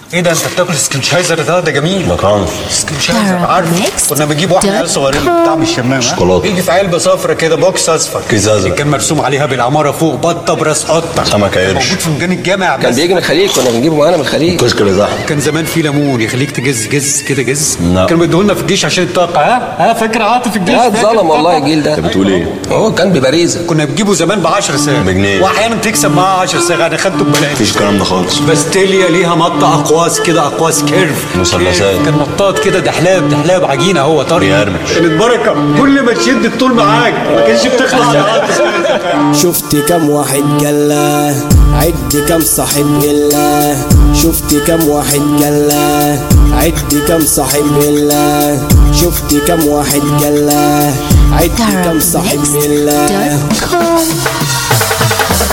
ايه ده انت بتاكل سكنشايزر ده ده جميل ما كانش سكنشايزر Arab عارف mixed كنا بنجيب واحد عيال صغيرين بطعم الشمام ها؟ شوكولاتة. بيجي في علبه صفرا كده بوكس اصفر كيس أزرق. كان مرسوم عليها بالعماره فوق بطه براس قطه سمكة قرش. موجود في ميدان الجامع كان بس بيجي من الخليج كنا بنجيبه معانا من الخليج كشك اللي زحمه كان زمان في ليمون يخليك تجز جز كده جز لا. كانوا بيدوه لنا في الجيش عشان الطاقه ها ها فاكر عاطف الجيش لا فاكر اتظلم والله الطاقة؟ الجيل ده انت بتقول ايه؟ هو كان ببريزه كنا بنجيبه زمان ب 10 ساغ بجنيه. واحيانا تكسب معاه 10 ساغ انا خدته ببلاش مفيش الكلام ده خالص باستيليا ليها مطة اقواس كده اقواس كيرف مثلثات. كيرف. كان مطاط كده دحلاب دحلاب عجينه هو طري بيقرمش. كانت بركه كل ما تشد الطول معاك ما كانش بتخلع على عاطف. شفت كم واحد جلا عد كم صاحب إلا شفت كم واحد جلا عد كم صاحب إلا شفت كم واحد جلا عد كم صاحب إلا DarabMix.com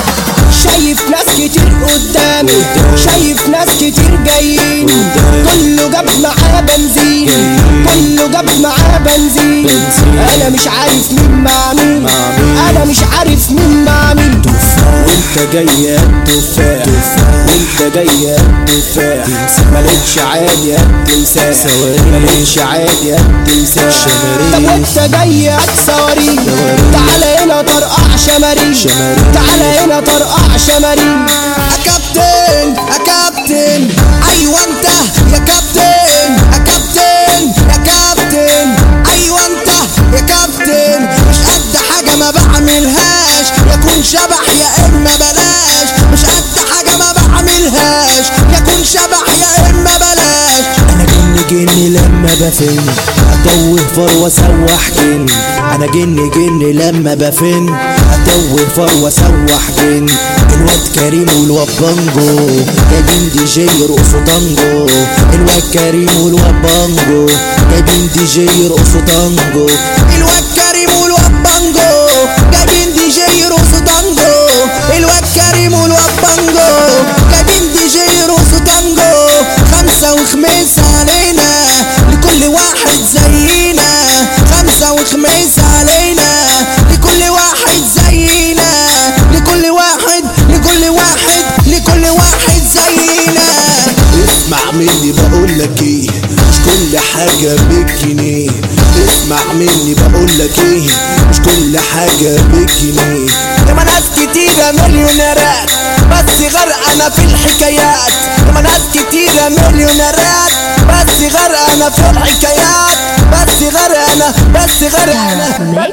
شايف ناس كتير قدامي شايف ناس كتير جايين كله جاب معاه بنزين كله جاب معاه بنزين انا مش عارف مين مع مين انا مش عارف مين مع مين وانت جاي يا تفاح وانت جاي يا تفاح مالكش عادي يا تمساح مالكش عادي يا تمساح طب وانت جاي يا صواريخ تعالى هنا طرقع شماريخ تعالى هنا طرقع شماريخ يا كابتن يا كابتن ايوه انت يا كابتن يا كابتن يا كابتن ايوه انت يا كابتن مش قد حاجه ما بعملهاش يكون شبح يا اما بلاش مش قد حاجه ما بعملهاش يكون شبح يا اما بلاش انا جن جن لما بفن اتوه فر واسوح جن انا جن جن لما بفن اتوه فر واسوح جن الواد كريم والواد بانجو جايبين دي جي يرقصوا تانجو الواد كريم والواد بانجو جايبين دي جي يرقصوا تانجو الواد كريم والواد بانجو جايبين دي جي يرقصوا تانجو الواد كريم والواد بانجو جايبين دي جي يرقصوا تانجو خمسة وخميس علينا لكل واحد زينا خمسة وخميس علينا لكل واحد زينا لكل واحد لكل واحد لكل واحد زينا اسمع مني بقول لك ايه مش كل حاجة بالجنيه اسمع مني بقول لك ايه مش كل حاجة بالجنيه ياما ناس كتيرة مليونيرات بس غرقانة في الحكايات ياما ناس كتيرة مليونيرات بس غرقانة في الحكايات بس غرقانة بس غرقانة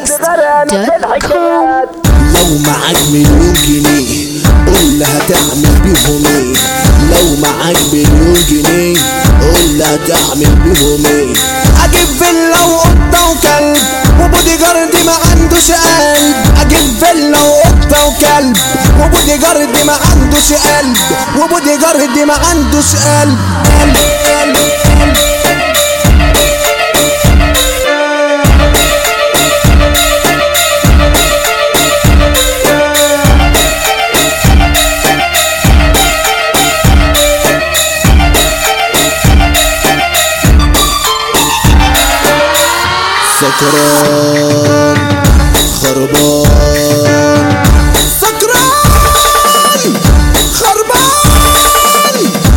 DarabMix.com لو معاك مليون جنيه قول لي هتعمل بيهم ايه لو معاك مليون جنيه قول لي هتعمل بيهم ايه اجيب فيلا وقطه وكلب وبودي جارد ما عندوش قلب اجيب فيلا وقطه وكلب وبودي جارد ما عندوش قلب وبودي جارد ما عندوش قلب قلب قلب قلب سكران خربان سكران خربان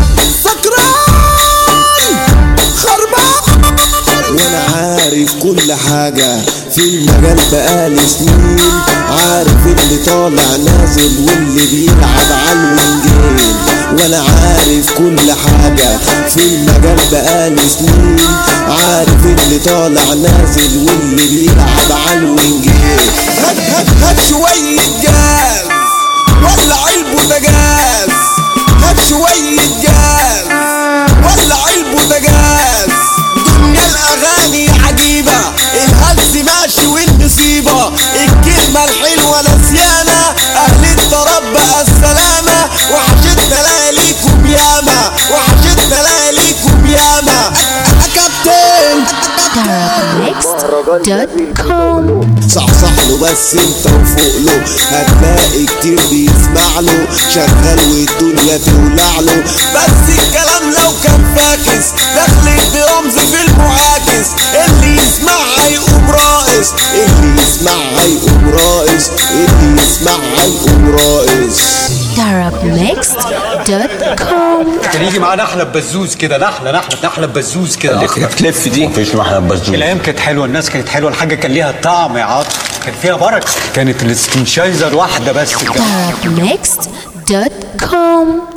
سكران خربان وانا عارف كل حاجة في المجال بقالي سنين عارف اللي طالع نازل واللي بيلعب على الوينجين وانا عارف كل حاجة في المجال بقالي سنين عارف اللي طالع نازل واللي بيلعب على الوينجين هات هات هات شوية جاز ولع البوتاجاز هات شوية جاز ولع البوتاجاز دنيا الاغاني عجيبة الهلس ماشي والنصيبة الكلمة الحلوة نسيانة اهل الطرب بقى السلامة وحشتنا لياليكم ياما وحشتنا لياليكم ياما يا كابتن DarabMix.com صحصح له بس انت وفوق له هتلاقي كتير بيسمع له شغال والدنيا تولع له بس الكلام لو كان فاكس دخلت برمز في المعاكس اللي يسمع هيقوم راقص اللي يسمع هيقوم راقص اللي يسمع هيقوم راقص arabnext.com كان يجي معانا احلى ببزوز كده نحله نحله نحله ببزوز كده اللي أخضر. بتلف دي مفيش محل بزوز الايام كانت حلوه الناس كانت حلوه الحاجه كان ليها طعم يا عاطف كان فيها بركه كانت الاستنشايزر واحده بس كده arabnext.com